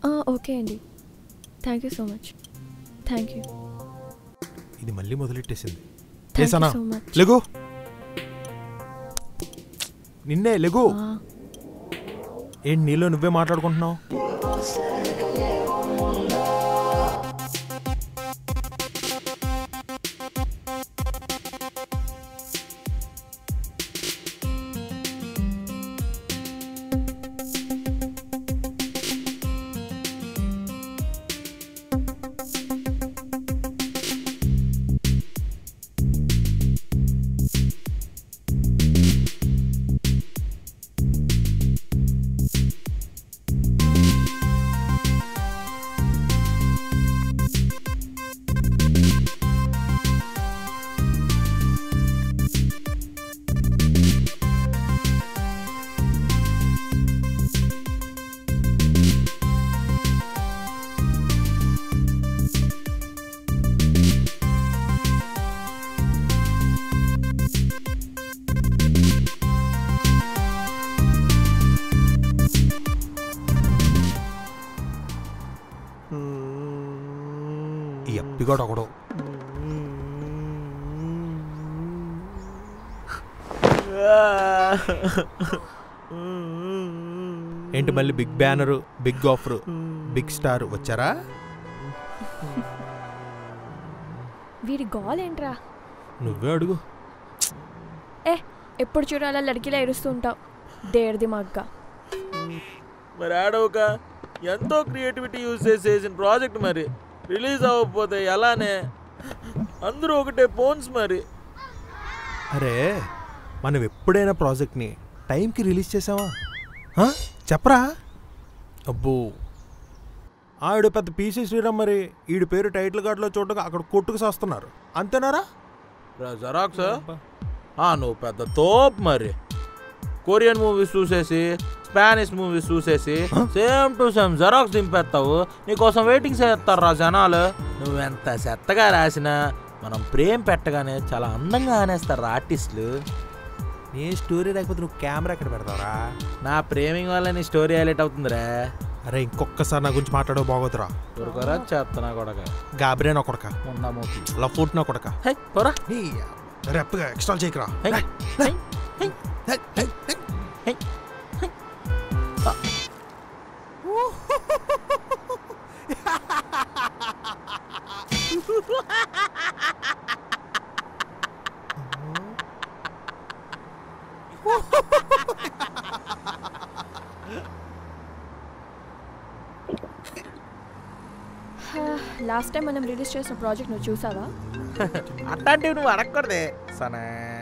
ఆ, ఓకే అండి thank you so much thank you ఇది మళ్ళీ మొదలెట్టేసింది థ్యాంక్ యూ ఏసనా సో మచ్ లెగు నిన్నే లెగు ఆ, ఏంటి నీలో నువ్వే మాట్లాడుకుంటున్నావు ఈ అప్పిగాడు ఒకడు ఏంటి మళ్ళీ big banner big offer big star వచ్చారా వీడి గోల్ ఏంట్రా నువ్వే అడుగు ఏ ఎప్పుడు చూడాలా లడికిలా ఎరుస్తూ ఉంటావు దేడిది మగ్గ మరి ఆడవక ఎంతో క్రియేటివిటీ యూజ్ చేసి చేసిన ప్రాజెక్ట్ మరి రిలీజ్ అవ్వకపోతే ఎలానే అందరూ ఒకటే ఫోన్స్ మరి అరే మనం ఎప్పుడైనా ప్రాజెక్ట్ని టైంకి రిలీజ్ చేసావా ఆ? చెప్పరా అబ్బో ఆవిడ పెద్ద పీసీ శ్రీరామ్ మరి ఈడి పేరు టైటిల్ కార్డులో చూడగా అక్కడ కొట్టుకు చేస్తున్నారు అంతేనారా జరాక్స్ ఆ నువ్వు పెద్ద తోప్ మరి కొరియన్ మూవీస్ చూసేసి స్పానిష్ మూవీస్ చూసేసి సేమ్ టు సేమ్ జెరాక్స్ దింపేస్తావు నీకోసం వెయిటింగ్ చేస్తారా జనాలు నువ్వెంత చెత్తగా రాసినా మనం ప్రేమ్ పెట్టగానే చాలా అందంగా ఆనేస్తారు ఆర్టిస్టులు నీ స్టోరీ లేకపోతే నువ్వు కెమెరా ఎక్కడ పెడతావరా నా ప్రేమింగ్ వల్ల నీ స్టోరీ హైలైట్ అవుతుందిరా అరే ఇంకొకసారి నా గురించి మాట్లాడవు బాగోతురా ఊరుకోరా చేస్తున్నా కొడక గాబరే నా కొడక ఉన్నా మూతి లఫూట్ నా కొడక హై పోరా నీ రెప్పగా ఎక్స్ట్రా చేయకరా హై, లే, హై, హై, లే, లే, లే. హై, హై. ఆ, లాస్ట్ టైం మనం రిలీజ్ చేసిన ప్రాజెక్ట్ నువ్వు చూసావా అట్లాంటివి నువ్వు అడగకూడదే సనే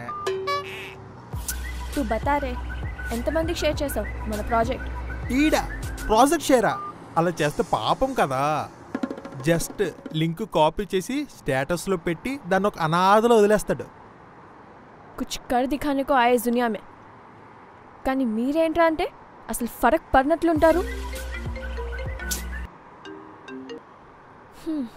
తూ బతారే ఎంతమందికి షేర్ చేసావు మన ప్రాజెక్ట్ ఈడ ప్రాజెక్ట్ షేరా అలా చేస్తే పాపం కదా జస్ట్ లింక్ కాపీ చేసి స్టేటస్లో పెట్టి దాన్ని ఒక అనాథలో వదిలేస్తాడు కుచ్ కర్ దిఖానేకో ఆయే ఇస్ దునియా మే కానీ మీరేంట్రా అంటే అసలు ఫరక్ పడినట్లుంటారు హ్మ్,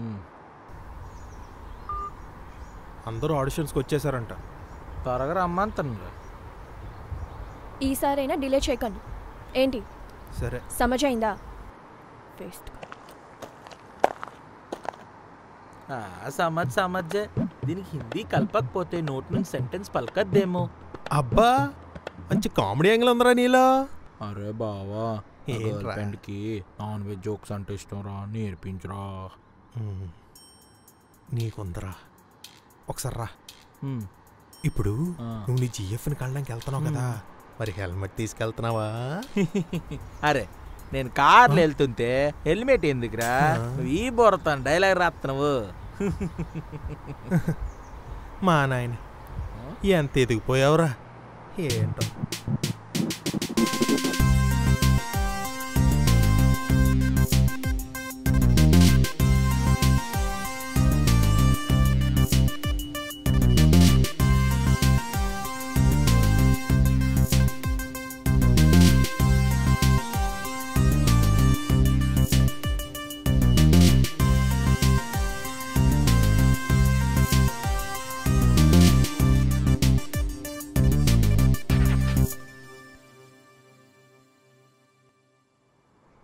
అందరూ ఆడిషన్స్కి వచ్చేసారంట త్వరగా రమ్మంటాను ఈసారైనా డిలే చేయకండి ఏంటి సరే సమజైందా వేస్ట్ సమజ్ సమజ్ దీనికి హిందీ కలపకపోతే నోట్ నుంచి సెంటెన్స్ పలకద్దేమో అబ్బా మంచి కామెడీ యాంగిల్ ఉందిరా నీలో అరే బావా ఏంట్రా? కి నాన్ వెజ్ జోక్స్ అంటే ఇష్టం రా నేర్పించురా మ్మ్. నీకుందరా ఒకసారి రా హ్మ్. ఇప్పుడు ఆ. నువ్వు నీ జిఎఫ్ని కళ్ళడానికి వెళ్తున్నావు కదా మరి హెల్మెట్ తీసుకెళ్తున్నావా అరే నేను కార్లో వెళ్తుంటే హెల్మెట్ ఎందుకురా ఆ. నువ్వు ఈ బొరతాను డైలాగ్ రాస్తున్నావు మా నాయన ఎంత ఎదిగిపోయావురా ఏంటో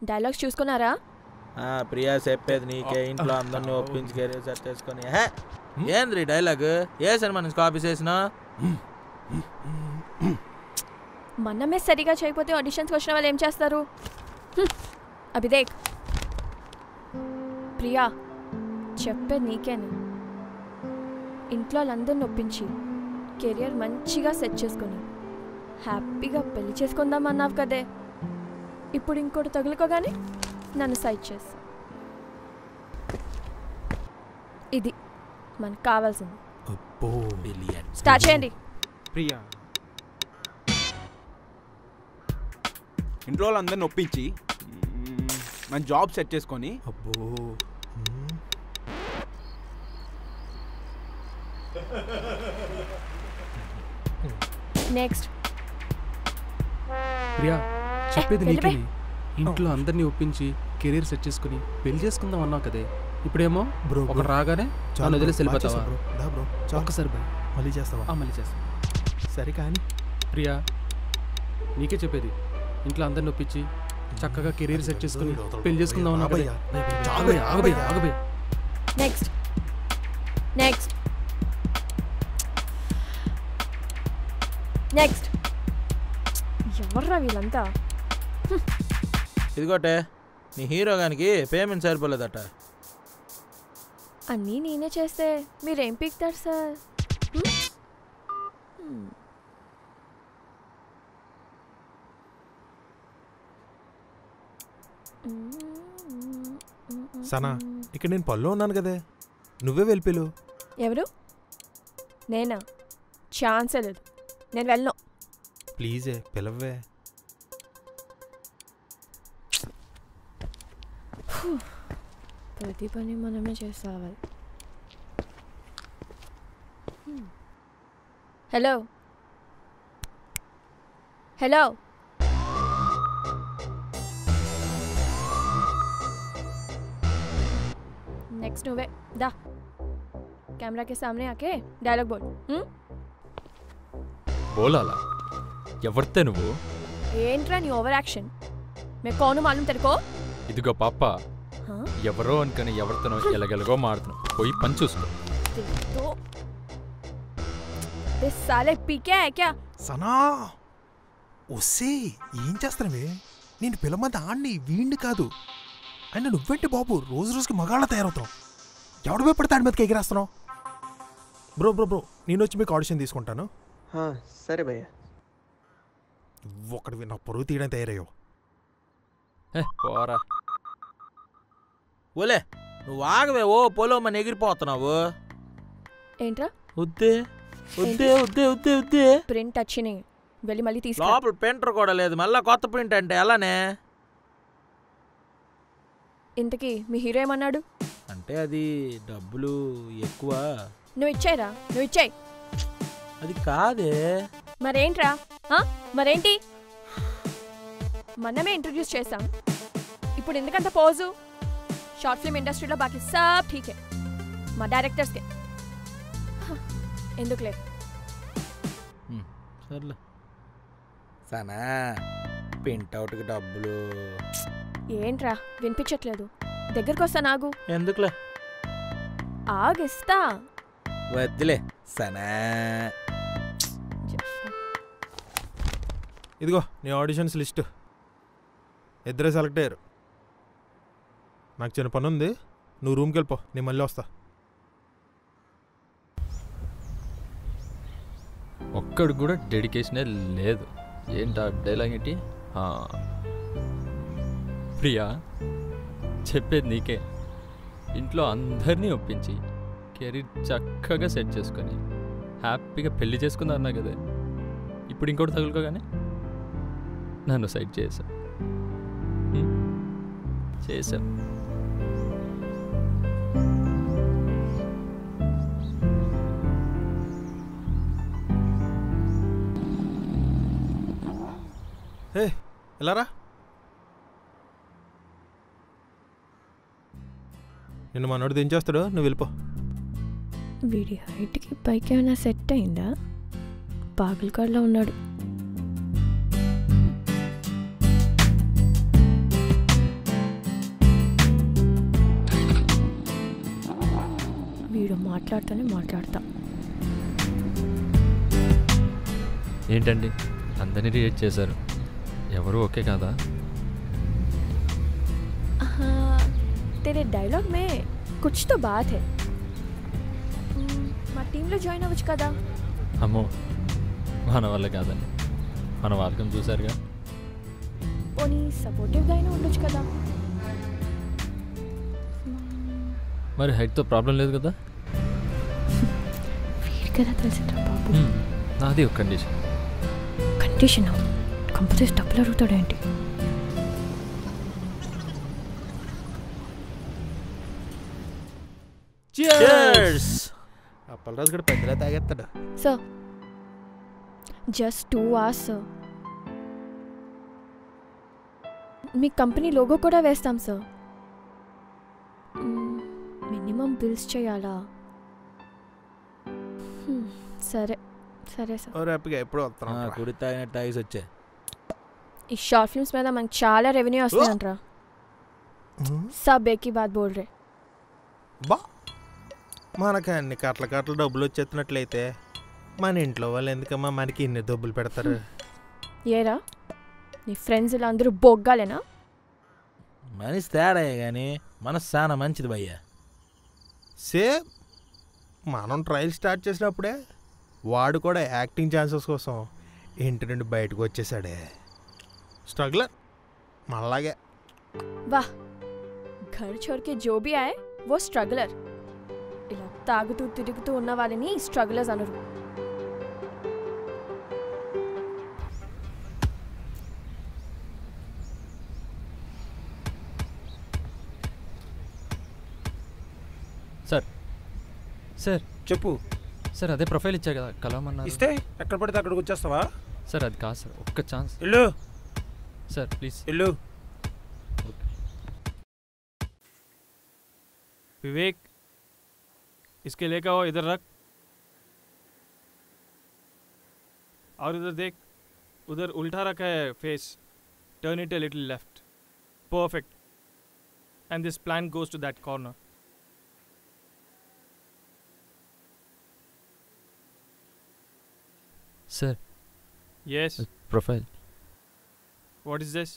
డైలాగ్స్ చూసుకున్నారా ఆ, ప్రియా చెప్పేది నీకే ఇంట్లో అందరిని ఒప్పించి కెరీర్ సెట్ చేసుకొని హే ఏంద్రి డైలాగ్ ఏ సినిమా నుంచి కాపీ చేసినా మనమే సరిగా చేయకపోతే ఆడిషన్స్కి వచ్చిన వాళ్ళు ఏం చేస్తారు హ్మ్. అభిదేక్ ప్రియా చెప్పేది నీకేనే ఇంట్లో వాళ్ళందరిని ఒప్పించి కెరియర్ మంచిగా సెట్ చేసుకొని హ్యాపీగా పెళ్లి చేసుకుందాం అన్నావు కదే ఇప్పుడు ఇంకోటి తగులుకోగానే నన్ను సైడ్ చేస్తా ఇది మనకు కావాల్సింది అబ్బో బిలియన్ స్టార్ట్ చేయండి ప్రియా ఇంట్లో వాళ్ళందరిని ఒప్పించి మ్మ్, మన జాబ్ సెట్ చేసుకొని అబ్బో మ్మ్. నెక్స్ట్ ప్రియా చెప్పేది ఏ, నీకే వెళ్ళిపోయ్. ఇంట్లో అందరినీ ఒప్పించి కెరీర్ సెట్ చేసుకుని పెళ్లి చేసుకుందాం అన్నావు కదే ఇప్పుడేమో బ్రో ఒక బ్రో రాగానే చాలు నన్ను బ్రో, వదిలేసి బాగా వెళ్ళిపోతావా చేసావు బ్రో. దా బ్రో చాలు ఒక్కసారి బాయ్ మళ్ళీ చేస్తావా ఆ, మళ్ళీ చేస్తా సరే కానీ ప్రియా నీకే చెప్పేది ఇంట్లో అందరిని ఒప్పించి చక్కగా కెరీర్ సెట్ చేసుకుని పెళ్లి చేసుకుందాం అన్నావు కదే ఆగబోయ్ ఆగబోయ్ ఆగబోయ్ నెక్స్ట్ నెక్స్ట్ నెక్స్ట్ ఎవర్రా వీళ్ళంతా ఇదిగోటే నీ హీరో గానికి పేమెంట్ సరిపోలేదట అన్నీ నేనే చేస్తే మీరేం పీక్తారు సార్ హ్మ్? హ్మ్. సనా ఇక్కడ నేను పనిలో ఉన్నాను కదే నువ్వే వెళ్ళిపోయావు ఎవరు నేనా ఛాన్సే లేదు నేను వెళ్ళను ప్లీజే పిలవ్వే ప్రతి పని మనమే చేసావాలి హలో హలో नेक्स्ट నువ్వే దా कैमरा के सामने आके डायलॉग बोल हम्म బోలాలా ఎవరితే నువ్వు ఏంట్రా నీ ఓవర్ యాక్షన్ మే కౌను మాలూమ్ తెరుకో ఇదిగో పాప हाँ ఎవరో అనుకుని ఎవరితోనో ఎలగెలగో మాడుతున్నావు పోయి పని చూసుకో तो बे साले पी क्या है क्या సనా వస్తే ఏం చేస్తానవే నేను పిల్లమంది ఆడిని వీణ్ణి కాదు అయినా నువ్వేంటి బాబు రోజు రోజుకి మగాళ్ళ తయారవుతావు ఎవడు భయపడితే ఆడి మీదకి ఎగిరేస్తున్నావు బ్రో బ్రో బ్రో నేను వచ్చి మీకు ఆడిషన్ తీసుకుంటాను हाँ సరే భయ్యా ఒకటి నా పరువు తీయడం తయారయ్యో ఏ పోరా ఓలే నువ్వు ఆగవే ఓ పొలం ఎగిరిపోతున్నావు ఏంట్రా వద్దే వద్దే వద్దే వద్దే వద్దే ప్రింట్ వచ్చినాయి వెళ్ళి మళ్ళీ తీసుకురా లోపల ప్రింటర్ కూడా లేదు మళ్ళా కొత్త ప్రింట్ అంటే ఎలానే ఇంతకీ మీ హీరో ఏమన్నాడు అంటే అది డబ్బులు ఎక్కువ నువ్వు ఇచ్చాయిరా నువ్వు ఇచ్చాయి అది కాదే మరేంట్రా ఆ? మరేంటి మనమే ఇంట్రడ్యూస్ చేసాం ఇప్పుడు ఎందుకంత పోజు షార్ట్ ఫిల్మ్ ఇండస్ట్రీలో బాకీ సబ్ ఠీకే మా డైరెక్టర్స్కే హ, ఎందుకులే సర్లే సనా ప్రింట్ అవుట్కి డబ్బులు ఏంట్రా వినిపించట్లేదు దగ్గరకు వస్తా నాగు ఎందుకులే ఆగిస్తా వద్దులే సనా ఇదిగో నీ ఆడిషన్స్ లిస్ట్ ఇద్దరే సెలెక్ట్ అయ్యారు నాకు చిన్న పని ఉంది నువ్వు రూమ్కి వెళ్ళిపో నేను మళ్ళీ వస్తా ఒక్కడు కూడా డెడికేషనే లేదు ఏంటా డైలాగ్ ఏంటి ఆ. ప్రియా చెప్పేది నీకే ఇంట్లో అందరినీ ఒప్పించి కెరీర్ చక్కగా సెట్ చేసుకొని హ్యాపీగా పెళ్లి చేసుకుందా అన్నా కదా ఇప్పుడు ఇంకోటి తగులుకోగానే నన్ను సైడ్ చేసా చేసా హే ఎలారా నిన్ను మనోడు దించేస్తాడు నువ్వు వెళ్ళిపో వీడి హైట్కి పైకి ఏమైనా సెట్ అయిందా పాగల్కాడ్లో ఉన్నాడు మాట్లాడుతూనే మాట్లాడతా ఏంటండి అందరినీ రియేట్ చేశారు ఎవరు ఓకే కాదా हाँ, तेरे डायलॉग में कुछ तो बात है మ్మ్, మా టీంలో జాయిన్ అవ్వచ్చు కదా అమ్మో మన వల్ల కాదండి మన వాళ్ళకం చూసారుగా పోనీ సపోర్టివ్గా అయినా ఉండొచ్చు కదా మరి హైట్తో ప్రాబ్లం లేదు కదా వీడికి కదా తెలిసిందిరా బాబు హ్మ్, నాది ఒక కండిషన్ కండిషన్ కంపెనీ డబ్బులు అడుగుతాడేంటి Cheers! అప్పలరాజు కూడా పెద్దలే తాగేస్తాడు sir just two hours sir మీ కంపెనీ లోగో కూడా వేస్తాం సార్ మినిమం బిల్స్ చేయాలా హ్మ్, సరే సరే సార్ ఓ రేపుగా ఎప్పుడు ఆ, వస్తున్నాం కుడి తాగిన టాయిస్ వచ్చే ఈ షార్ట్ ఫిల్మ్స్ మీద మనకి చాలా రెవెన్యూ వస్తుందంట్రా సబ్ ఏకి బాత్ బోల్ రే బా మనకు అన్ని కట్ల కట్ల డబ్బులు వచ్చేస్తున్నట్లయితే మన ఇంట్లో వాళ్ళు ఎందుకమ్మా మనకి ఇన్ని డబ్బులు పెడతారు ఏరా నీ ఫ్రెండ్స్ ఇలా అందరూ బొగ్గాలేనా మనిషి తేడాయే కానీ మనసు చాలా మంచిది భయ్యా సేమ్ మనం ట్రయల్ స్టార్ట్ చేసినప్పుడే వాడు కూడా యాక్టింగ్ ఛాన్సెస్ కోసం ఇంటి నుండి బయటకు వచ్చేసాడే స్ట్రగ్లర్ మళ్ళాగే वाह घर छोड़ के जो भी आए वो स्ट्रगलर ఇలా తాగుతూ తిరుగుతూ ఉన్న వాళ్ళని స్ట్రగులర్స్ అనరు సార్ సార్ చెప్పు సార్ అదే ప్రొఫైల్ ఇచ్చా కదా కలవమన్నారు ఇస్తే ఎక్కడ పడితే అక్కడికి వచ్చేస్తావా సార్ అది కాదు సార్ ఒక్క ఛాన్స్ ఇల్లు సార్ ప్లీజ్ ఇల్లు विवेक इसके लेकर आओ इधर रख और इधर देख उधर उल्टा रखा है face turn it a little left perfect and this plan goes to that corner sir yes profile what is this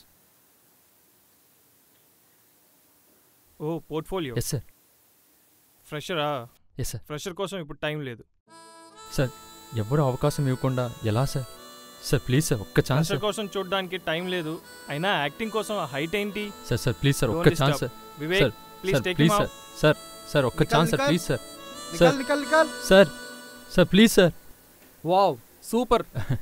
oh portfolio yes sir fresher ah yes sir fresher కోసం ఇప్పుడు టైం లేదు సార్ ఎవరు అవకాశం ఇవ్వకుండా ఎలా sir sir please sir ఒక్క chance fresher కోసం చూడడానికి టైం లేదు అయినా యాక్టింగ్ కోసం హైట్ ఏంటి sir sir please sir Don't ఒక్క disturb. Chance sir Vivek sir please sir take please him sir sir sir ఒక్క నికాల్, ఛాన్స్ సార్ నికాల్. ప్లీజ్ సార్ నికాల్ నికాల్ నికాల్ sir sir please sir wow super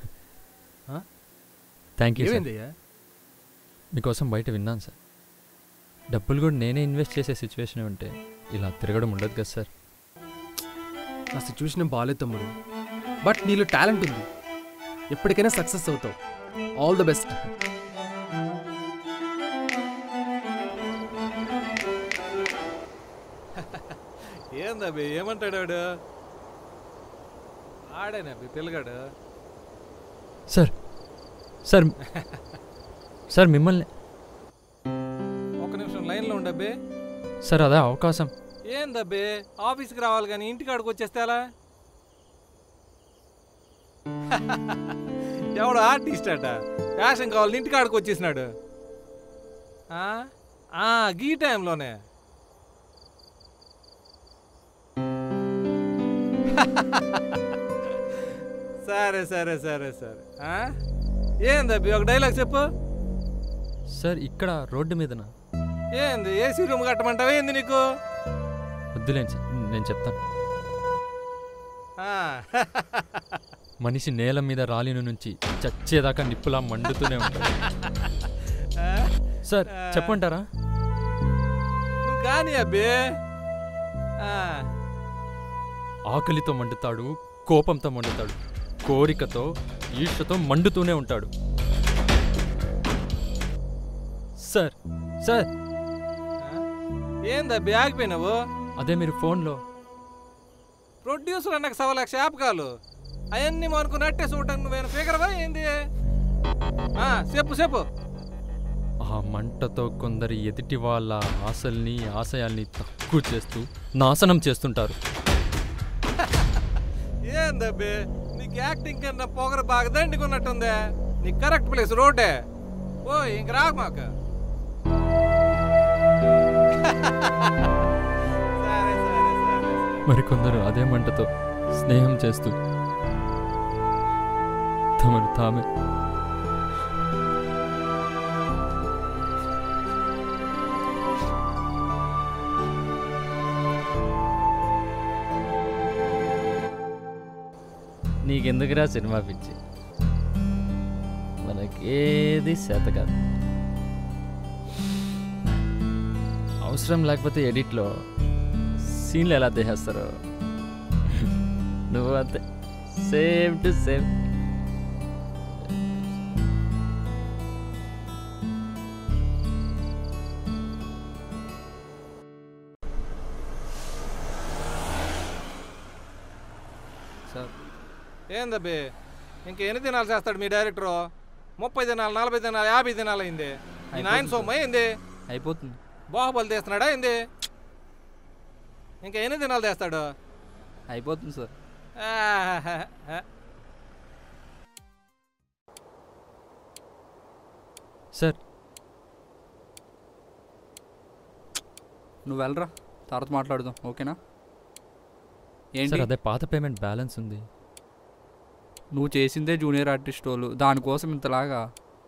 thank you sir ఏమైందయ్యా మీకోసం బయట విన్నాను సార్ డబ్బులు కూడా నేనే ఇన్వెస్ట్ చేసే సిచ్యువేషన్ ఉంటే ఇలా తిరగడం ఉండదు కదా సార్ నా సిచ్యువేషన్ బాగాలేదు తమ్ముడు బట్ నీలో టాలెంట్ ఉంది ఎప్పటికైనా సక్సెస్ అవుతావు ఆల్ ద బెస్ట్ ఏందబ్బి ఏమంటాడు వాడు ఆడేనబ్బి పిల్లగాడు సార్ సార్ సార్ మిమ్మల్ని ఒక నిమిషం లైన్లో ఉండబ్బి సార్ అదే అవకాశం ఏందబ్బి ఆఫీస్కి రావాలి కానీ ఇంటికి ఆడికి వచ్చేస్తే అలా ఎవడు ఆర్టిస్ట్ అట ఫ్యాషన్ కావాలి ఇంటికి ఆడికి వచ్చేసినాడు ఆ? ఆ, గీ టైంలోనే సరే సరే సరే సరే ఆ? ఏందబ్బి ఒక డైలాగ్ చెప్పు సార్ ఇక్కడ రోడ్డు మీదన ఏంది ఏసీ రూమ్ కట్టమంటావా ఏంది నీకు వద్దులేండి సార్ నేను చెప్తాను ఆ. మనిషి నేల మీద రాలిన నుంచి చచ్చేదాకా నిప్పులా మండుతూనే ఉంటాడు ఆ? సార్ చెప్పంటారా నువ్వు కానీ అబ్బే ఆ. ఆకలితో మండుతాడు కోపంతో మండుతాడు కోరికతో ఈర్షతో మండుతూనే ఉంటాడు సార్ సార్ ఆ? ఏందబ్బి ఆగిపోయినావు అదే మీరు ఫోన్లో ప్రొడ్యూసర్ అన్నకు సవా లక్ష జ్ఞాపకాలు అవన్నీ అనుకున్నట్టే చూడటానికి నువ్వేనా ఫిగరవా ఏంది ఆ, చెప్పు చెప్పు ఆ మంటతో కొందరి ఎదుటి వాళ్ళ ఆశల్ని ఆశయాల్ని తక్కువ చేస్తూ నాశనం చేస్తుంటారు ఏందబ్బే నీకు యాక్టింగ్ కన్నా పొగరు బాగా దండుకున్నట్టుందే నీకు కరెక్ట్ ప్లేస్ రోడ్డే ఓ ఇంక రాకు మాక సరే సరే సరే సరే మరికొందరు అదే మంటతో స్నేహం చేస్తూ తమను తామే నీకెందుకురా సినిమా పిచ్చి మనకేది చేత కాదు అవసరం లేకపోతే ఎడిట్లో సీన్లు ఎలా తీసేస్తారో నువ్వు అంతే సేమ్ టు సేమ్ సార్ ఏందబ్బే ఇంక ఎన్ని దినాలు చేస్తాడు మీ డైరెక్టరు ముప్పై దినాలు నలభై దినాలు యాభై దినాలు అయింది ఈ నాయన సొమ్మ ఏంది అయిపోతుంది బాహుబలి తీస్తున్నాడా ఏంది ఇంకా ఎన్ని దినాలు తెస్తాడు అయిపోతుంది సార్ ఆహాహా. సార్ నువ్వు వెళ్ళరా తర్వాత మాట్లాడుదాం ఓకేనా ఏంటి సార్ అదే పాత పేమెంట్ బ్యాలెన్స్ ఉంది నువ్వు చేసిందే జూనియర్ ఆర్టిస్ట్ వాళ్ళు దానికోసం ఇంతలాగా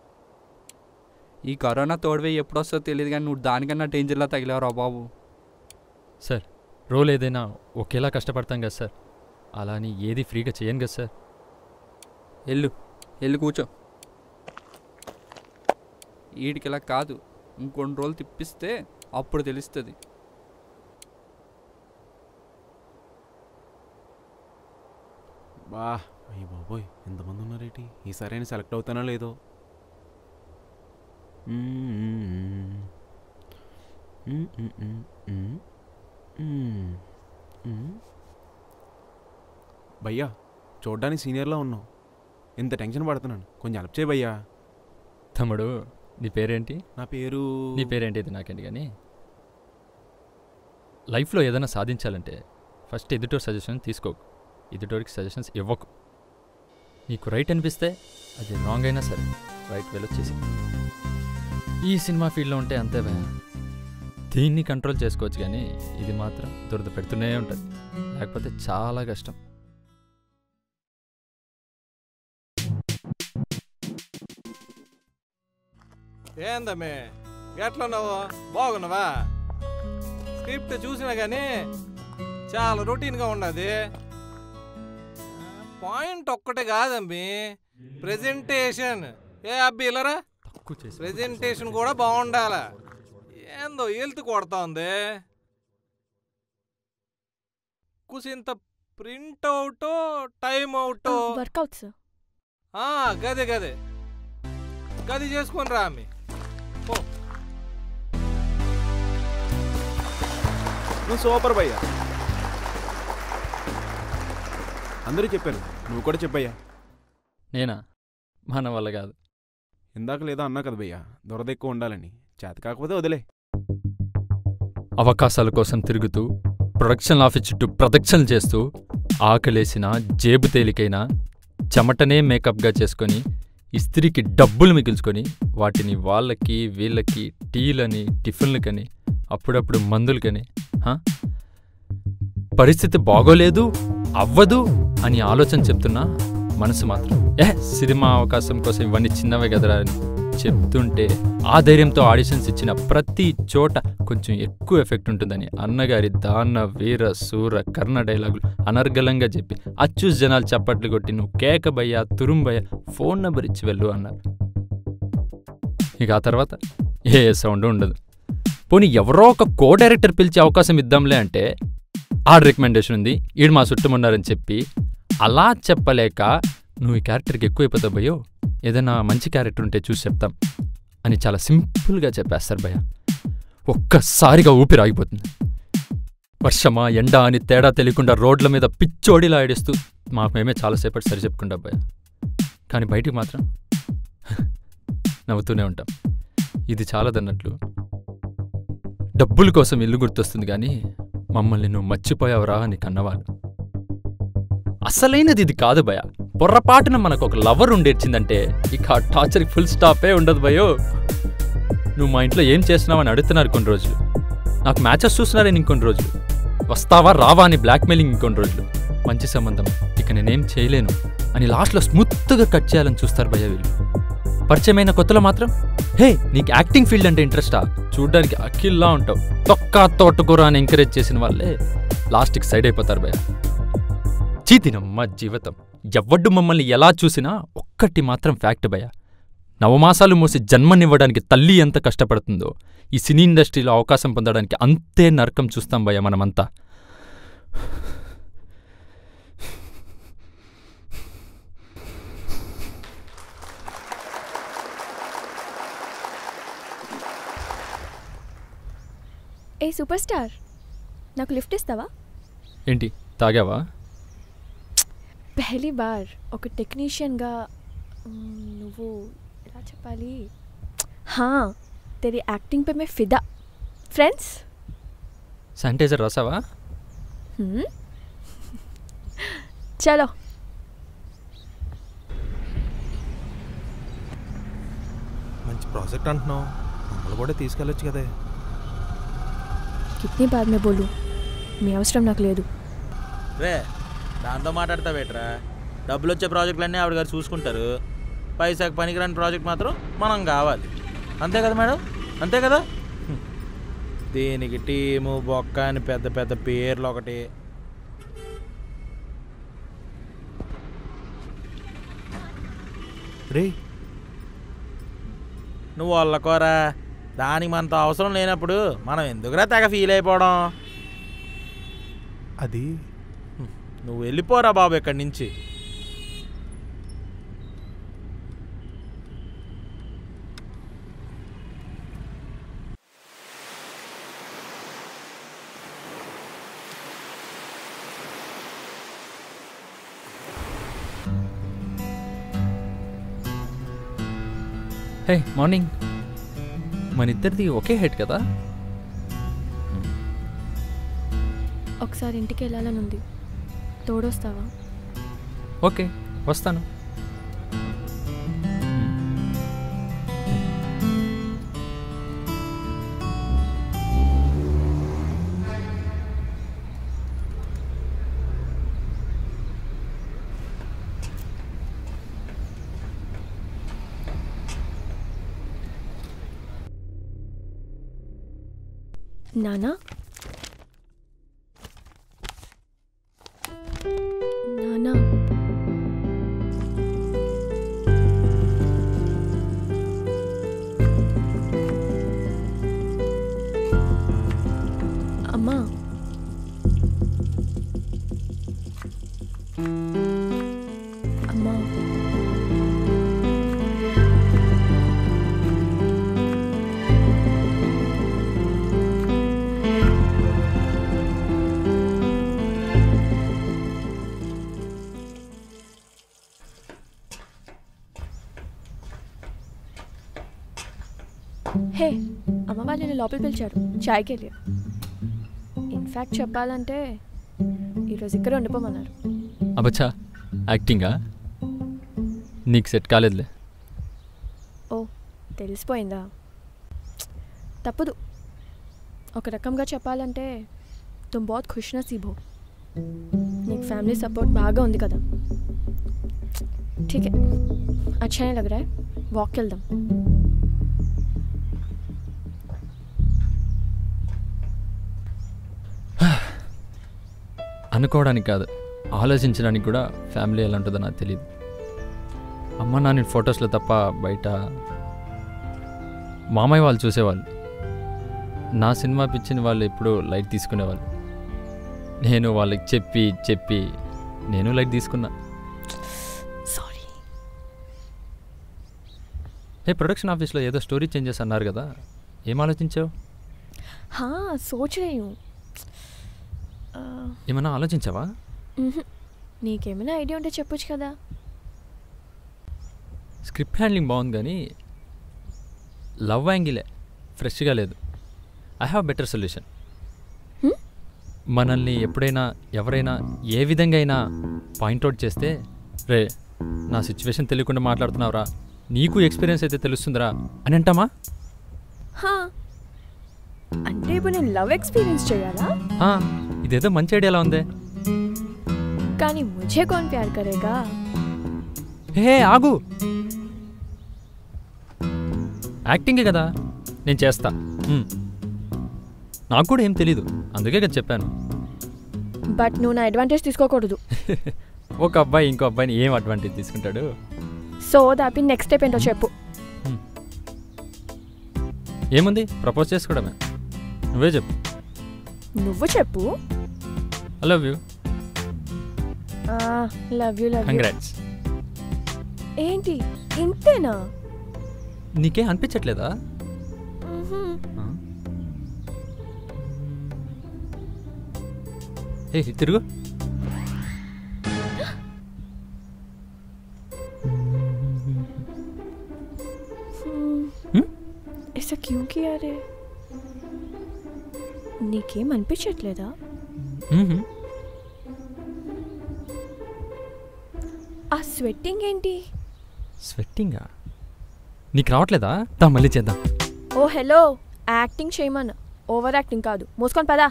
ఈ కరోనా తోడువే ఎప్పుడు వస్తుందో తెలియదు కానీ నువ్వు దానికన్నా డేంజర్లా తగిలేవరా బాబు సార్ రోల్ ఏదైనా ఒకేలా కష్టపడతాం కదా సార్ అలా అని ఏది ఫ్రీగా చేయను కదా సార్ వెళ్ళు వెళ్ళి కూర్చో వీడికి ఇలా కాదు ఇంకొన్ని రోజులు తిప్పిస్తే అప్పుడు తెలుస్తుంది బా అయ్య బాబోయ్ ఎంతమంది ఉన్నారేటి ఈసారి అయినా సెలెక్ట్ అవుతానో లేదో మ్మ్. మ్మ్, మ్మ్, మ్మ్, మ్మ్. మ్మ్. మ్మ్. భయ్యా చూడ్డానికి సీనియర్లా ఉన్నావు ఇంత టెన్షన్ పడుతున్నాను కొంచెం హెల్ప్ చేయి భయ్యా తమ్ముడు నీ పేరేంటి నా పేరు నీ పేరేంటి ఇది నాకేంటి కానీ లైఫ్లో ఏదైనా సాధించాలంటే ఫస్ట్ ఎదుటోర్ సజెషన్ తీసుకోకు ఎదుటోరికి సజెషన్స్ ఇవ్వకు నీకు రైట్ అనిపిస్తే అది రాంగ్ అయినా సరే రైట్ వెళ్ళొచ్చేసి ఈ సినిమా ఫీల్డ్లో ఉంటే అంతే భయ దీన్ని కంట్రోల్ చేసుకోవచ్చు కానీ ఇది మాత్రం దురద పెడుతూనే ఉంటుంది లేకపోతే చాలా కష్టం ఏందమ్మే ఎట్లున్నావు బాగున్నావా స్క్రిప్ట్ చూసినా కానీ చాలా రొటీన్గా ఉన్నది పాయింట్ ఒక్కటే కాదమ్మి ప్రెజెంటేషన్ ఏ అబ్బి ఇల్లరా తక్కువ చేసి ప్రెజెంటేషన్ కూడా బాగుండాల ఏందో హెల్త్ కొడతా కుసింత print out time out workout sir గదే గదే గది చేసుకొని రా అమ్మి పో నువ్వు సూపర్ భయ్యా అందరూ చెప్పారు నువ్వు కూడా చెప్పయ్యా నేనా మన వల్ల కాదు ఇందాక లేదో అన్నా కదా భయ్యా దురద ఎక్కువ ఉండాలని చేత కాకపోతే వదిలే అవకాశాల కోసం తిరుగుతూ ప్రొడక్షన్ ఆఫీస్ చుట్టూ ప్రదక్షిణలు చేస్తూ ఆకలేసిన జేబు తేలికైన చెమటనే మేకప్గా చేసుకొని ఇస్త్రీకి డబ్బులు మిగిల్చుకొని వాటిని వాళ్ళకి వీళ్ళకి టీలని టిఫిన్లకని అప్పుడప్పుడు మందులకని హా? పరిస్థితి బాగోలేదు అవ్వదు అని ఆలోచన చెప్తున్నా మనసు మాత్రం ఏ సినిమా అవకాశం కోసం ఇవన్నీ చిన్నవే కదరా అని చెప్తుంటే ఆ ధైర్యంతో ఆడిషన్స్ ఇచ్చిన ప్రతి చోట కొంచెం ఎక్కువ ఎఫెక్ట్ ఉంటుందని అన్నగారి దాన్న వీర సూర కర్ణ డైలాగులు అనర్గళంగా చెప్పి అచ్చూస్ జనాలు చప్పట్లు కొట్టి నువ్వు కేకబయ్యా తురుంబయ్య ఫోన్ నెంబర్ ఇచ్చి వెళ్ళు అన్నారు ఇక ఆ తర్వాత ఏ సౌండ్ ఉండదు పోనీ ఎవరో ఒక కో డైరెక్టర్ పిలిచే అవకాశం ఇద్దాంలే అంటే ఆడ రికమెండేషన్ ఉంది ఈడు మా చుట్టమున్నారని చెప్పి అలా చెప్పలేక నువ్వు ఈ క్యారెక్టర్కి ఎక్కువైపోతావు భయ్యో ఏదైనా మంచి క్యారెక్టర్ ఉంటే చూసి చెప్తాం అని చాలా సింపుల్గా చెప్పేస్తారు భయ్య ఒక్కసారిగా ఊపిరి ఆగిపోతుంది వర్షమా ఎండ అని తేడా తెలియకుండా రోడ్ల మీద పిచ్చోడిలా ఏడుస్తూ మాకు మేమే చాలాసేపటి సరి చెప్పుకుంటాం భయ్య కానీ బయటికి మాత్రం నవ్వుతూనే ఉంటాం ఇది చాలదన్నట్లు డబ్బుల కోసం ఇల్లు గుర్తొస్తుంది కానీ మమ్మల్ని నువ్వు మర్చిపోయావురా అని కన్నవాళ్ళు అసలైనది ఇది కాదు భయ పొర్రపాటున మనకు ఒక లవర్ ఉండేచ్చిందంటే ఇక ఆ టార్చర్కి ఫుల్ స్టాపే ఉండదు భయో నువ్వు మా ఇంట్లో ఏం చేస్తున్నావని అడుగుతున్నారు కొన్ని రోజులు నాకు మ్యాచెస్ చూస్తున్నారని ఇంకొన్ని రోజులు వస్తావా రావా అని బ్లాక్మెయిలింగ్ ఇంకొన్ని రోజులు మంచి సంబంధం ఇక నేనేం చేయలేను అని లాస్ట్లో స్మూత్గా కట్ చేయాలని చూస్తారు భయ వీళ్ళు పరిచయమైన కొత్తలో మాత్రం హే నీకు యాక్టింగ్ ఫీల్డ్ అంటే ఇంట్రెస్టా చూడ్డానికి అఖిల్లా ఉంటావు తొక్క తోటకూర అని ఎంకరేజ్ చేసిన వాళ్ళే లాస్ట్కి సైడ్ అయిపోతారు భయ చీతినమ్మ జీవితం ఎవ్వడ్డు మమ్మల్ని ఎలా చూసినా ఒక్కటి మాత్రం ఫ్యాక్ట్ భయ నవమాసాలు మోసి జన్మనివ్వడానికి తల్లి ఎంత కష్టపడుతుందో ఈ సినీ ఇండస్ట్రీలో అవకాశం పొందడానికి అంతే నరకం చూస్తాం భయ మనమంతా ఏ సూపర్ స్టార్ నాకు లిఫ్ట్ ఇస్తావా ఏంటి తాగావా పెహలీ బార్ ఒక టెక్నీషియన్గా మ్, నువ్వు ఎలా చెప్పాలి హా తెరీ యాక్టింగ్ పే మే ఫిదా ఫ్రెండ్స్ శానిటైజర్ రాసావా చలో మంచి ప్రాజెక్ట్ అంటున్నావు మమ్మల్ని కూడా తీసుకెళ్ళొచ్చు కదే కిట్నీ బార్ మే బోలు మీ అవసరం నాకు లేదు రే దాంతో మాట్లాడతావేట్రా డబ్బులు వచ్చే ప్రాజెక్టులన్నీ ఆవిడ గారు చూసుకుంటారు పైసాకి పనికిరాని ప్రాజెక్ట్ మాత్రం మనం కావాలి అంతే కదా మేడం అంతే కదా హ్మ్. దీనికి టీము బొక్క అని పెద్ద పెద్ద పేర్లు ఒకటి రే నువ్వు వాళ్ళకోరా దానికి మనతో అవసరం లేనప్పుడు మనం ఎందుకురా తెగ ఫీల్ అయిపోవడం అది నువ్వు వెళ్ళిపోరా బాబు ఇక్కడి నుంచి హే మార్నింగ్ మన ఇద్దరిది ఒకే హెడ్ కదా ఒకసారి ఇంటికి వెళ్ళాలని ఉంది తోడొస్తావా ఓకే వస్తాను నానా నానా అమ్మా అమ్మా హే అమ్మ వాళ్ళని లోపల పిలిచారు చాయ్కి వెళ్ళి ఇన్ఫ్యాక్ట్ చెప్పాలంటే ఈరోజు ఇక్కడ ఉండిపోమన్నారు అబచ్చా యాక్టింగా నీకు సెట్ కాలేదులే ఓ తెలిసిపోయిందా తప్పదు ఒక రకంగా చెప్పాలంటే తుమ్ బహుత్ ఖుష్ నసీబ్ హో నీకు ఫ్యామిలీ సపోర్ట్ బాగా ఉంది కదా ఠీక్ అచ్చా नहीं लग रहा है वॉक వెళ్దాం అనుకోవడానికి కాదు ఆలోచించడానికి కూడా ఫ్యామిలీ ఎలా ఉంటుందో నాకు తెలియదు అమ్మ నాన్న ఫొటోస్లో తప్ప బయట మామయ్య వాళ్ళు చూసేవాళ్ళు నా సినిమా పిచ్చిన వాళ్ళు ఎప్పుడూ లైట్ తీసుకునేవాళ్ళు నేను వాళ్ళకి చెప్పి చెప్పి నేను లైట్ తీసుకున్నా సారీ ఏ ప్రొడక్షన్ ఆఫీస్లో ఏదో స్టోరీ చేంజెస్ అన్నారు కదా ఏం ఆలోచించావు हाँ सोच रही हूँ ఆ, ఏమన్నా ఆలోచించావా మ్హూ. నీకేమైనా ఐడియా ఉంటే చెప్పొచ్చు కదా స్క్రిప్ట్ హ్యాండ్లింగ్ బాగుంది కానీ లవ్ యాంగిలే ఫ్రెష్గా లేదు I have better solution Hmm? మనల్ని ఎప్పుడైనా ఎవరైనా ఏ విధంగా అయినా పాయింట్అవుట్ చేస్తే రే నా సిచ్యువేషన్ తెలియకుండా మాట్లాడుతున్నావురా నీకు ఎక్స్పీరియన్స్ అయితే తెలుస్తుందిరా అని అంటామా హా. అంటే ఇప్పుడు నేను లవ్ ఎక్స్పీరియన్స్ చేయాలా ఆ, ఇదేదో మంచి ఐడియాలా ఉందే కానీ ముझे कौन प्यार करेगा హే ఆగు యాక్టింగే కదా నేను చేస్తా మ్. నాకు కూడా ఏం తెలీదు అందుకే కదా చెప్పాను బట్ నువ్వు నా అడ్వాంటేజ్ తీసుకోకూడదు ఒక అబ్బాయి ఇంకో అబ్బాయిని ఏం అడ్వాంటేజ్ తీసుకుంటాడు సో దాపి నెక్స్ట్ స్టెప్ ఏంటో చెప్పు ఏముంది ప్రపోజ్ చేసుకోవడమే నువ్వే చెప్పు నువ్వు చెప్పు I love you love you love you congrats ఏంటి ఇంతేనా నీకే అనిపించట్లేదా మ్హూ. ఆ? ఏ తిరుగు హ్మ్. ऐसा क्यों किया रे నీకేం అనిపించట్లేదా మ్మ్. ఆ స్వెట్టింగ్ ఏంటి స్వెట్టింగా నీకు రావట్లేదా దా మళ్ళీ చేద్దాం ఓ హలో యాక్టింగ్ చేయమన్నా ఓవర్ యాక్టింగ్ కాదు మూసుకొని పదా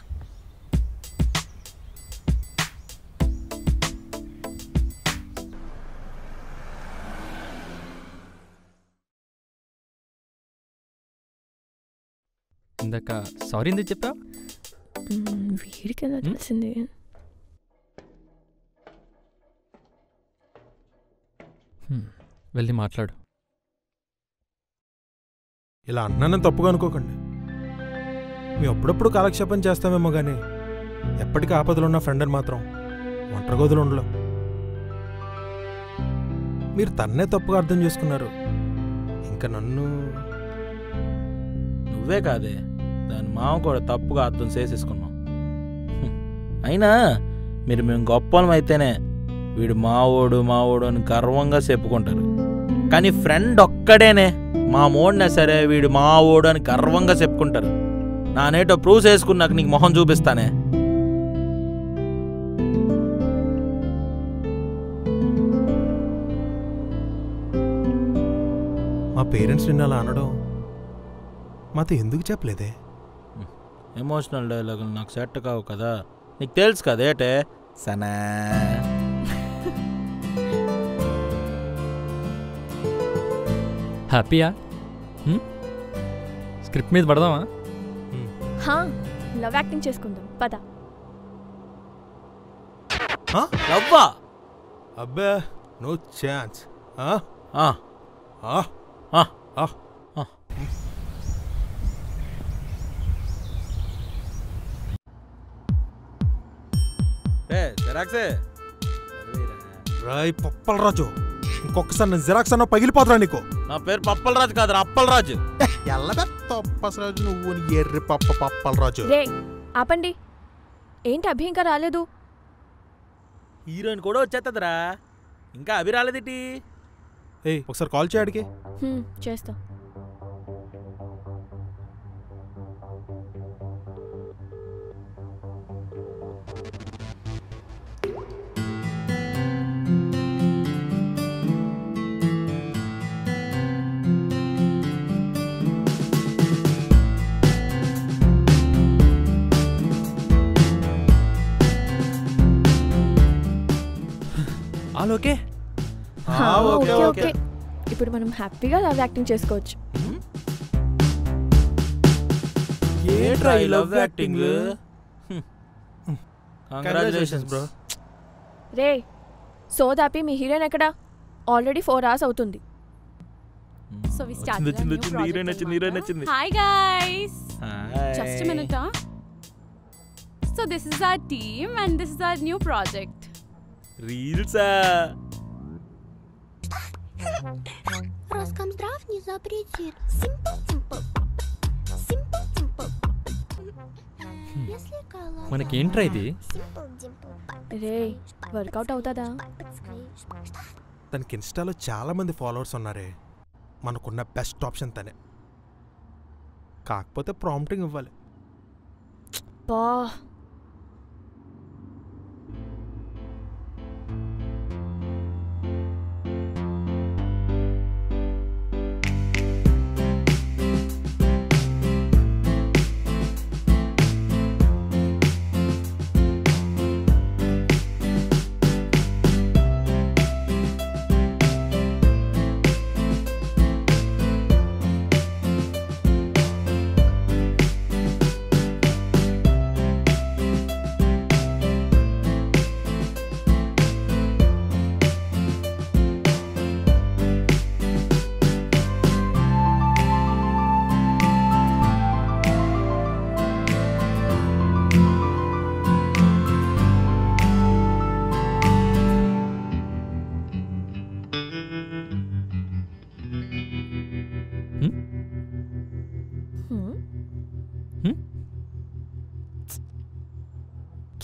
ఇందాక సారీ ఎందుకు చెప్పా వీడికి ఎలా తెలిసింది వెళ్ళి మాట్లాడు ఇలా అన్నానని తప్పుగా అనుకోకండి మేము అప్పుడప్పుడు కాలక్షేపం చేస్తామేమో కానీ ఎప్పటికీ ఆపదలు ఉన్న ఫ్రెండ్ అని మాత్రం ఒంటరి గదులు ఉండలేం మీరు తన్నే తప్పుగా అర్థం చేసుకున్నారు ఇంకా నన్ను నువ్వే కాదే దాని మామ కూడా తప్పుగా అర్థం చేసేసుకున్నాం హ్మ్. అయినా మీరు మేము గొప్పలం అయితేనే వీడు మావోడు మావోడు అని గర్వంగా చెప్పుకుంటారు కానీ ఫ్రెండ్ ఒక్కడేనే మా మోడినా సరే వీడు మావోడు అని గర్వంగా చెప్పుకుంటారు నానేటో ప్రూవ్ చేసుకున్నాక నీకు మొహం చూపిస్తానే మా పేరెంట్స్ నిన్న అలా అనడం మాతో ఎందుకు చెప్పలేదే ఎమోషనల్ డైలాగులు నాకు సెట్ కావు కదా నీకు తెలుసు కదేటే సనా హ్యాపీయా హ్మ్? స్క్రిప్ట్ మీద పడదామా హా లవ్ యాక్టింగ్ చేసుకుందాం పద లవ్వా అబ్బే నో ఛాన్స్ ఆ, ఆ ఆ. ఏ జిరాక్సే రాయ్ పప్పల రాజు ఇంకొకసారి నేను జిరాక్స్ అన్న పగిలిపోతురా నీకు నా పేరు పప్పలరాజు కాదు అప్పలరాజు ఎల్లబె తప్పసరాజు నువ్వు నీ ఎర్రి పప్ప పప్పల రాజు రే ఆపండి ఏంటి అభి ఇంకా రాలేదు హీరోయిన్ కూడా వచ్చేస్తుందిరా ఇంకా అవి రాలేదేటి ఏయ్ ఒకసారి కాల్ చేయడికి హ్మ్, చేస్తా ఆల్ ఓకే హా, ఓకే, ఓకే ఓకే. ఓకే ఇప్పుడు మనం హ్యాపీగా లవ్ యాక్టింగ్ చేసుకోవచ్చు ఏంట్రా ఈ లవ్ యాక్టింగ్ కంగ్రాచులేషన్స్ బ్రో రే సోదాపి మీ హీరోయిన్ ఎక్కడా ఆల్రెడీ ఫోర్ అవర్స్ అవుతుంది So we started వచ్చింది a new వచ్చింది హీరోయిన్ project వచ్చింది హీరోయిన్ వచ్చింది Hi guys. Just a minute, huh? So this is our team and this is our new project. రీల్సా Роскомздрав не запретит. Simple, simple. Simple, simple. Если голова మనకేంట్రా ఇది simple, dimple, రే work out అవుతుందా తనకి ఇన్స్టాలో చాలా మంది ఫాలోవర్స్ ఉన్నారే మనకున్న బెస్ట్ ఆప్షన్ తనే కాకపోతే ప్రాంప్టింగ్ ఇవ్వాలి బా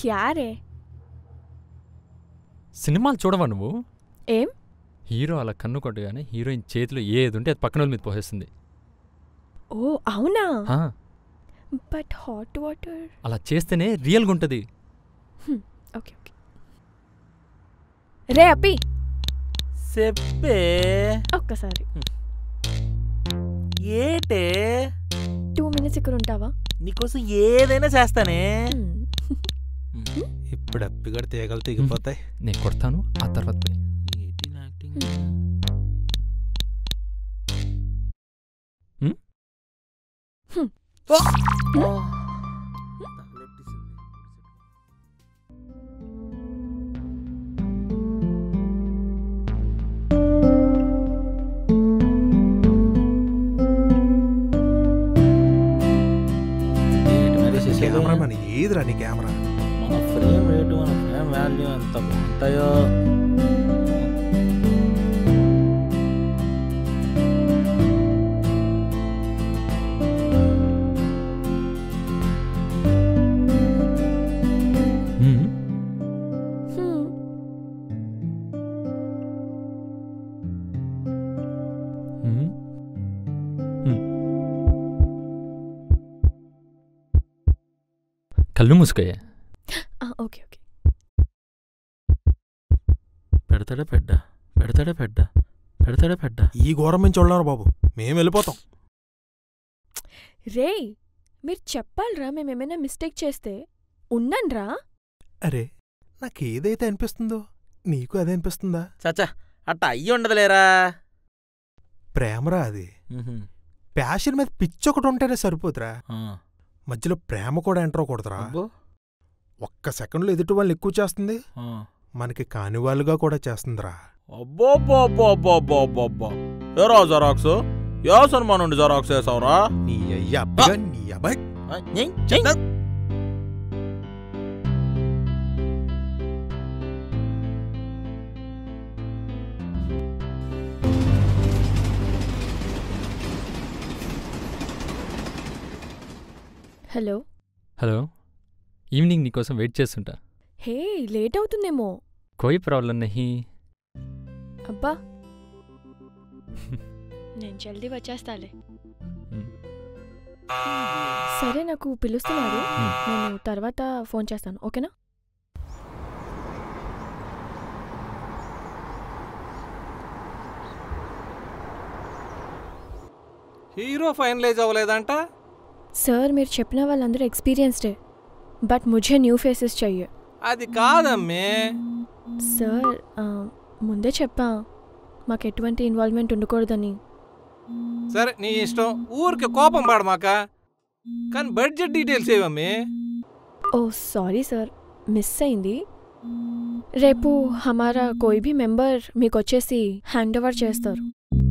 క్యారే సినిమాలు చూడవా నువ్వు ఏం హీరో అలా కన్ను కొట్టగానే హీరోయిన్ చేతిలో ఏది ఉంటే అది పక్కన వాళ్ళ మీద పోసేస్తుంది ఓ అవునా ఆ, బట్ హాట్ వాటర్ అలా చేస్తేనే రియల్గా ఉంటుంది ఓకే ఓకే రే అప్పి చెప్పే ఒక్కసారి ఏటే టూ మినిట్స్ ఇక్కడ ఉంటావా నీకోసం ఏదైనా చేస్తానే Hmm. ఇప్పుడు అప్పిగడ తీగలు తెగిపోతాయి నేను కొడతాను ఆ తర్వాత పోయి కెమెరామెన్ ఏదిరా నీ కెమెరా మన ఫ్రేమ్ రేటు మన ఫ్రేమ్ వాల్యూ ఎంత ఉంటాయో హ్మ్. Hmm. హ్మ్. హ్మ్. కళ్ళు మూసుకోయే ఆ, ఓకే ఓకే పెడతాడా పెడ్డ పెడతాడా పెడ్డ పెడతాడా పెడ్డ ఈ ఘోరం నుంచి చూడలేరు బాబు మేము వెళ్ళిపోతాం రే మీరు చెప్పాలరా మేము ఏమైనా మిస్టేక్ చేస్తే ఉండండ్రా అరే నాకు ఏదైతే అనిపిస్తుందో నీకు అదే అనిపిస్తుందా చచ్చా అట్ట అయ్యి ఉండదులేరా ప్రేమరా అది ప్యాషన్ మీద పిచ్చి ఒకటి ఉంటేనే సరిపోతురా మధ్యలో ప్రేమ కూడా ఎంటర్ అవ్వకూడదురా అబ్బో ఒక్క సెకండ్లో ఎదుటి వాళ్ళని ఎక్కువ చేస్తుంది ఆ. మనకి కాని వాళ్ళుగా కూడా చేస్తుందిరా అబ్బోబ్బోబ్బోబ్బోబ్బోబ్బో ఎరా జరాక్స్ ఏ సినిమా నుండి జరాక్స్ వేసావురా నీ అయ్య అబ్బగా నీ అబ్బాయి ఆ, ఏయ్, చెయ్. హలో హలో ఈవినింగ్ నీకోసం వెయిట్ చేస్తుంటా హే లేట్ అవుతుందేమో కోయి ప్రాబ్లం నహి అబ్బా నేను జల్దీ వచ్చేస్తాలే Hmm. సరే నాకు పిలుస్తున్నారు Hmm. నేను తర్వాత ఫోన్ చేస్తాను ఓకేనా హీరో ఫైనలైజ్ అవ్వలేదంట సార్ మీరు చెప్పిన వాళ్ళందరూ ఎక్స్పీరియన్స్డే బట్ ముझे న్యూ ఫేసెస్ చెయ్యే అది కాదమ్మే సార్ ఆ, ముందే చెప్పా మాకు ఎటువంటి ఇన్వాల్వ్మెంట్ ఉండకూడదని సరే నీ ఇష్టం ఊరికి కోపం పడమాక కానీ బడ్జెట్ డీటెయిల్స్ ఏవమ్మే ఓ సారీ సార్ మిస్ అయింది రేపు హమారా కోయి భీ మెంబర్ మీకు వచ్చేసి హ్యాండ్ ఓవర్ చేస్తారు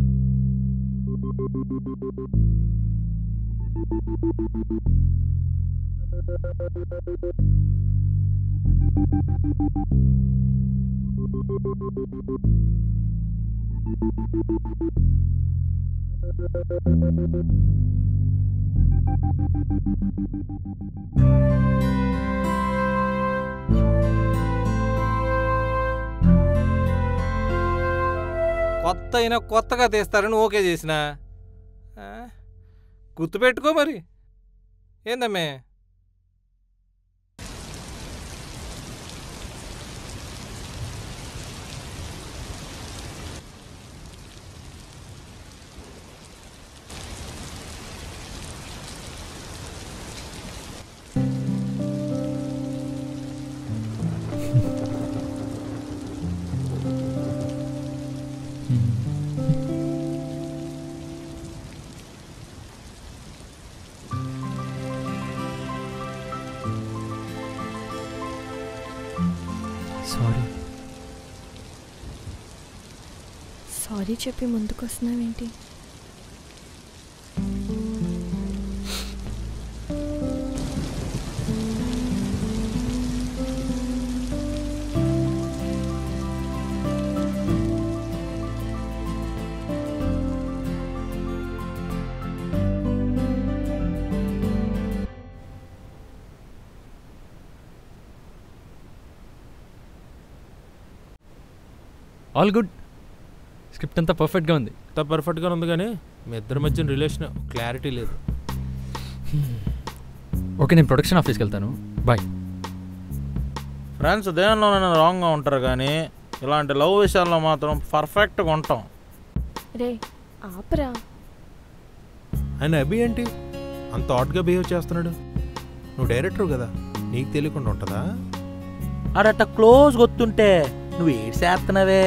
కొత్త అయినా కొత్తగా తీస్తారని ఓకే చేసిన గుర్తుపెట్టుకో మరి ఏందమ్మే సారీ సారీ చెప్పి ముందుకు వస్తున్నావేంటి ఆల్ గుడ్ స్క్రిప్ట్ అంతా పర్ఫెక్ట్గా ఉంది అంత పర్ఫెక్ట్గా ఉంది కానీ మీ ఇద్దరి మధ్య రిలేషన్ క్లారిటీ లేదు ఓకే నేను ప్రొడక్షన్ ఆఫీస్కి వెళ్తాను బాయ్ ఫ్రెండ్స్ దేనిలోనైనా రాంగ్గా ఉంటారు కానీ ఇలాంటి లవ్ విషయాల్లో మాత్రం పర్ఫెక్ట్గా ఉంటాం రే ఆపరా ఆయన అభి ఏంటి అంత ఆట్గా బిహేవ్ చేస్తున్నాడు నువ్వు డైరెక్టర్ కదా నీకు తెలియకుండా ఉంటుందా అడట క్లోజ్ గుర్తుంటే నువ్వు ఏడు చేస్తున్నావే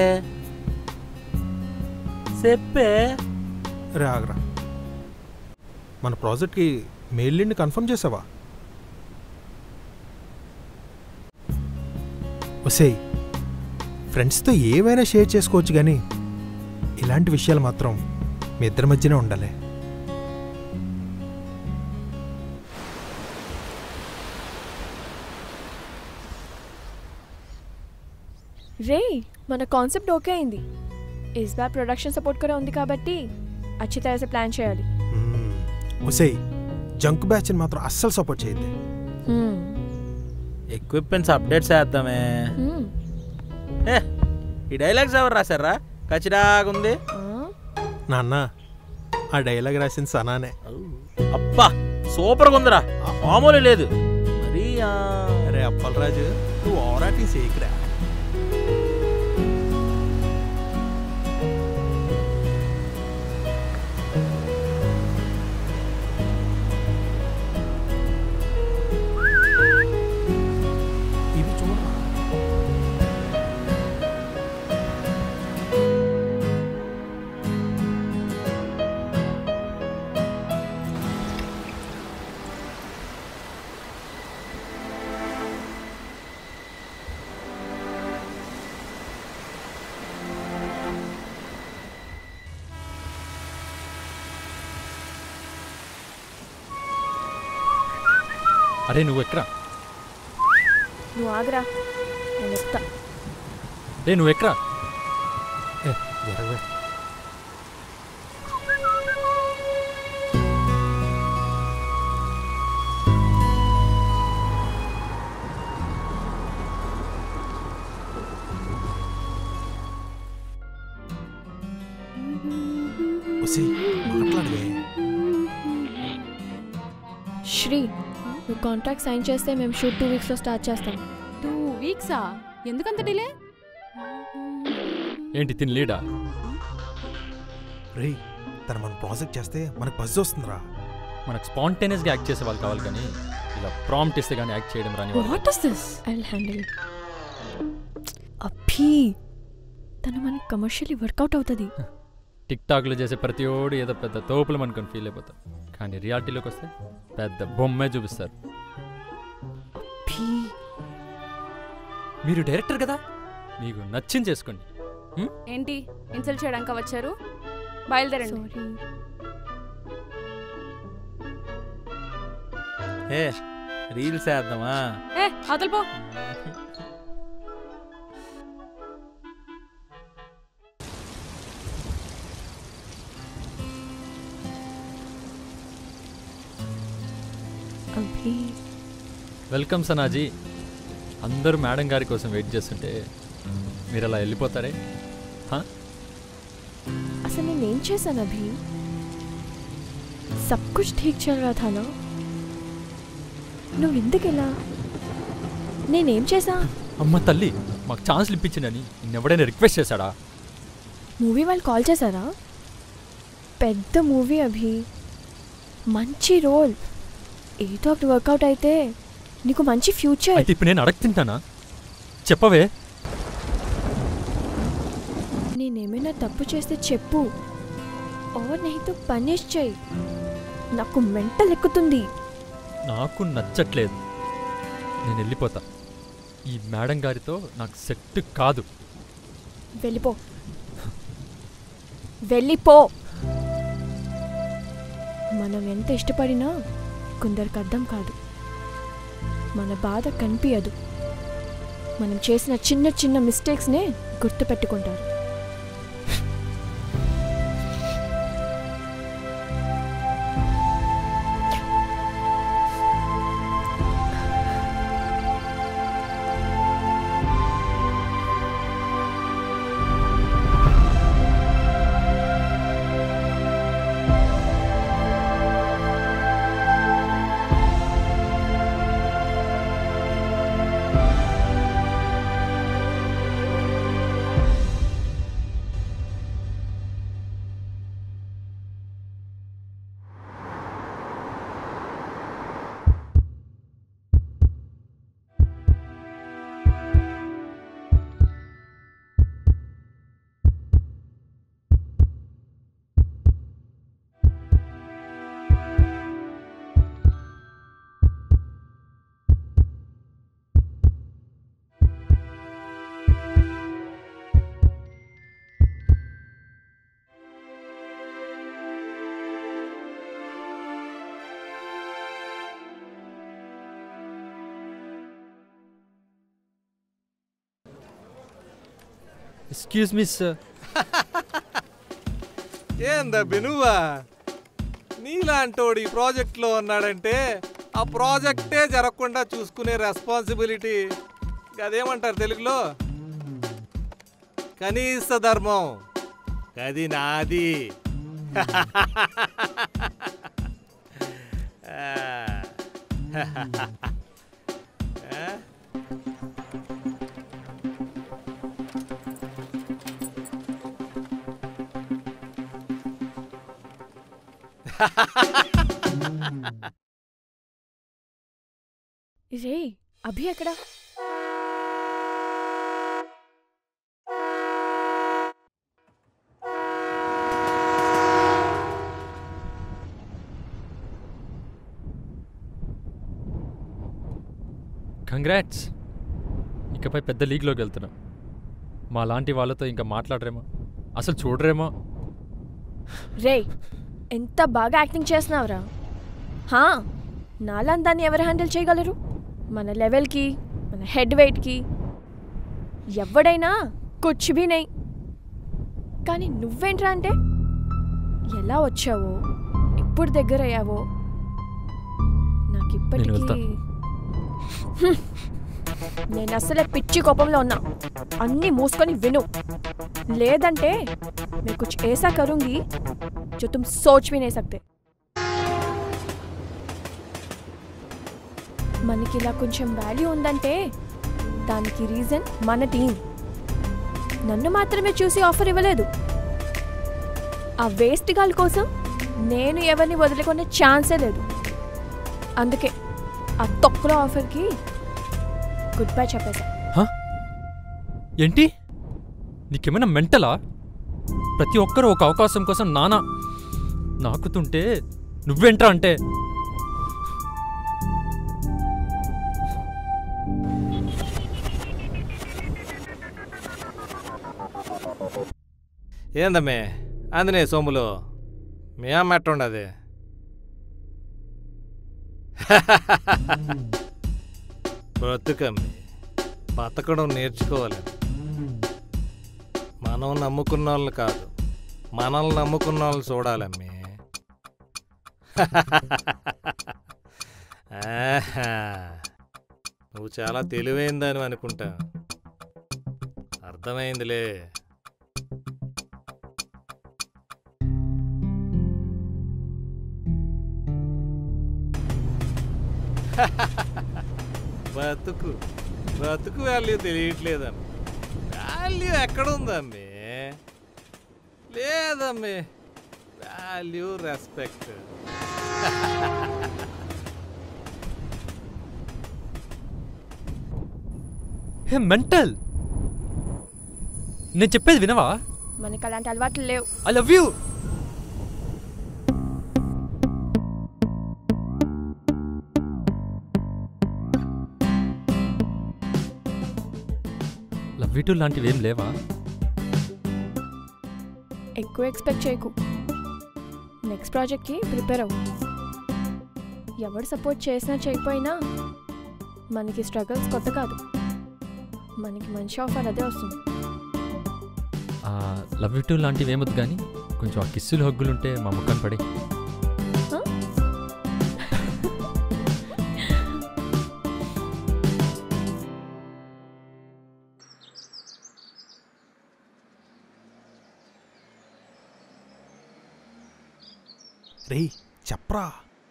చెప్పే రే ఆగరా మన ప్రాజెక్ట్కి మెయిల్ని కన్ఫర్మ్ చేసావా ఒసేయ్ ఫ్రెండ్స్తో ఏమైనా షేర్ చేసుకోవచ్చు కానీ ఇలాంటి విషయాలు మాత్రం మీ ఇద్దరి మధ్యనే ఉండాలి రే మన కాన్సెప్ట్ ఓకే అయింది ఇస్ బార్ ప్రొడక్షన్ సపోర్ట్ కూడా ఉంది కాబట్టి అచ్చి తయారు ప్లాన్ చేయాలి మ్మ్. ఒసేయ్ జంక్ బ్యాచ్ని మాత్రం అస్సలు సపోర్ట్ చేయద్దు హ్మ్. ఎక్విప్మెంట్స్ అప్డేట్ చేద్దామే హ్మ్. ఏ ఈ డైలాగ్స్ ఎవరు రాశారా ఖచ్చితంగా ఉంది ఆ? నాన్న ఆ డైలాగ్ రాసిన సనానే అబ్బా సూపర్గా ఉందిరా మామూలు లేదు మరీ ఆ, అరే అప్పలరాజు నువ్వు ఓవరాటింగ్ చేయకురా ఇది చూడరా అరే నువ్వు ఎక్కరా నువ్వు ఆగరా నేను చెప్తా రే నువ్వు ఎక్కరా ఏ, జరగవే. ఒసేయ్, మాట్లాడవే శ్రీ నువ్వు కాంట్రాక్ట్ సైన్ చేస్తే మేము షూట్ టూ వీక్స్లో స్టార్ట్ చేస్తాం టూ వీక్సా ఎందుకంత డిలే ఏంటి తిని లీడా రేయ్ తను మన ప్రాజెక్ట్ చేస్తే మనకు బజ్ వస్తుందిరా మనకు స్పాంటేనియస్గా యాక్ట్ చేసే వాళ్ళు కావాలి కానీ ఇలా ప్రాంప్ట్ ఇస్తే కానీ యాక్ట్ చేయడం రాని వాళ్ళు what is this I handle అభి తను మనకి కమర్షియలీ వర్కౌట్ అవుతుంది టిక్ టాక్లో చేసే ప్రతి ఓడు ఏదో పెద్ద తోపులు అనుకొని ఫీల్ అయిపోతారు కానీ రియాలిటీలోకి వస్తే పెద్ద బొమ్మే చూపిస్తారు అభి మీరు డైరెక్టర్ కదా మీకు నచ్చింది చేసుకోండి ఏంటి ఇన్సల్ట్ చేయడానికి వచ్చారు బయలుదేరండి సారీ ఏ రీల్స్ వేద్దామా ఏ అతలిపో అభి వెల్కమ్ సనాజీ అందరూ మేడం గారి కోసం వెయిట్ చేస్తుంటే మీరు అలా వెళ్ళిపోతారే హా? అసలు నేనేం చేశాను అభి సబ్ కుచ్ ఠీక్ చల్ రా థా నా నువ్వు ఎందుకు ఇలా నేనేం చేశా అమ్మ తల్లి మాకు ఛాన్స్లు ఇప్పించిందని నిన్నెవడైనా రిక్వెస్ట్ చేశాడా మూవీ వాళ్ళు కాల్ చేశారా పెద్ద మూవీ అభి మంచి రోల్ ఏదో ఒకటి వర్కౌట్ అయితే నీకు మంచి ఫ్యూచర్ అయితే ఇప్పుడు నేను అడగతింటానా చెప్పవే నేనేమైనా తప్పు చేస్తే చెప్పు ఓర్ నహితో పనిష్ చేయి నాకు మెంటల్ ఎక్కుతుంది నాకు నచ్చట్లేదు నేను వెళ్ళిపోతా ఈ మేడం గారితో నాకు సెట్ కాదు వెళ్ళిపో వెళ్ళిపో మనం ఎంత ఇష్టపడినా కొందరికి అర్థం కాదు మన బాధ కనిపించదు మనం చేసిన చిన్న చిన్న మిస్టేక్స్నే గుర్తుపెట్టుకుంటారు ఎక్స్క్యూజ్ మీ సార్ ఏందబ్బి నువ్వా నీలాంటోడు ఈ ప్రాజెక్ట్లో ఉన్నాడంటే ఆ ప్రాజెక్టే జరగకుండా చూసుకునే రెస్పాన్సిబిలిటీ అదేమంటారు తెలుగులో కనీస ధర్మం అది నాది ఆ? రే అభి ఎక్కడ కంగ్రాట్స్ ఇకపై పెద్ద లీగ్లోకి వెళ్తున్నాం మా లాంటి వాళ్ళతో ఇంకా మాట్లాడరేమో అసలు చూడరేమో రే ఎంత బాగా యాక్టింగ్ చేస్తున్నావురా హా నాలాన్ దాన్ని ఎవరు హ్యాండిల్ చేయగలరు మన లెవెల్కి మన హెడ్ వెయిట్కి ఎవడైనా కుచ్ భీ నై కానీ నువ్వేంట్రా అంటే ఎలా వచ్చావో ఎప్పుడు దగ్గర అయ్యావో నాకు ఇప్పటికీ వెళ్తా. హ్మ్. నేను అసలే పిచ్చి కోపంలో ఉన్నా అన్నీ మూసుకొని విను లేదంటే मैं कुछ ऐसा करूंगी जो तुम सोच भी नहीं सकते మనకి ఇలా కొంచెం వాల్యూ ఉందంటే దానికి రీజన్ మన టీం నన్ను మాత్రమే చూసి ఆఫర్ ఇవ్వలేదు ఆ వేస్ట్ గాల్ కోసం నేను ఎవరిని వదులుకునే ఛాన్సే లేదు అందుకే ఆ తొక్కలో ఆఫర్కి గుడ్ బై చెప్పేసా ఏంటి నీకేమైనా మెంటలా ప్రతి ఒక్కరూ ఒక అవకాశం కోసం నానా నాకుతుంటే నువ్వేంట్రా అంటే ఏందమ్మే అందునే సోములు మీ అమ్మ ఎట్టుండది బ్రతుకమ్మి బతకడం నేర్చుకోవాలి మనం నమ్ముకున్న వాళ్ళు కాదు మనల్ని నమ్ముకున్న వాళ్ళు చూడాలమ్మి ఆహా. నువ్వు చాలా తెలివైందని అనుకుంటా అర్థమైందిలే బతుకు బతుకు వాల్యూ తెలియట్లేదమ్మ వాల్యూ ఎక్కడుందమ్మి లేదమ్మి వాల్యూ రెస్పెక్ట్ హే మెంటల్ నేను చెప్పేది వినవా మనకి అలాంటి అలవాట్లు లేవు I love you love you too లాంటివి ఏం లేవా ఎక్కువ ఎక్స్పెక్ట్ చేయకు నెక్స్ట్ ప్రాజెక్ట్కి ప్రిపేర్ అవ్వు ఎవడు సపోర్ట్ చేసినా చేయకపోయినా మనకి స్ట్రగల్స్ కొత్త కాదు మనకి మంచి ఆఫర్ అదే వస్తుంది లవ్ యూ టూ లాంటివి ఏమొద్దు కానీ కొంచెం ఆ కిస్సులు హగ్గులుంటే మా ముఖం పడి రేయ్ చెప్పరా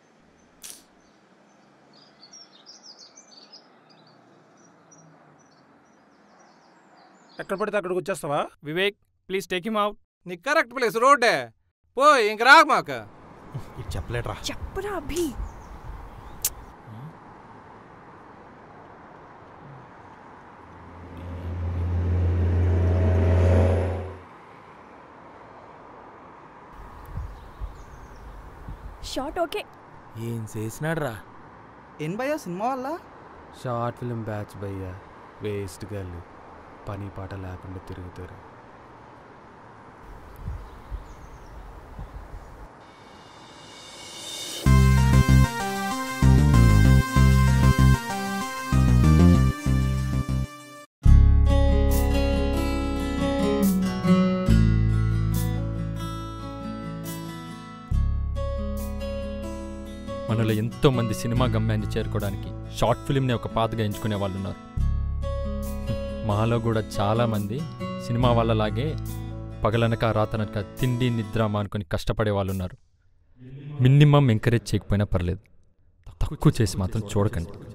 ఎక్కడ పడితే అక్కడికి వచ్చేస్తావా Vivek please take him out నీ కరెక్ట్ ప్లేస్ రోడ్డే పో ఇంక రాకు మాక ఇది చెప్పలేట్రా చెప్పరా అభి షార్ట్ ఓకే ఏం చేసినాడు రా ఏం భయ్యా సినిమా వల్ల షార్ట్ ఫిలిం బ్యాచ్ భయ్యా వేస్ట్ గర్ల్ పని పాట లేకుండా తిరుగుతారు మనలో ఎంతోమంది సినిమా గమ్యాన్ని చేరుకోవడానికి షార్ట్ ఫిల్మ్ని ఒక పాతగా ఎంచుకునే వాళ్ళు ఉన్నారు హ్మ్. మాలో కూడా చాలామంది సినిమా వాళ్ళలాగే పగలనక రాతనక తిండి నిద్ర మానుకొని కష్టపడే వాళ్ళు ఉన్నారు మినిమం ఎంకరేజ్ చేయకపోయినా పర్లేదు తక్కువ చేసి మాత్రం చూడకండి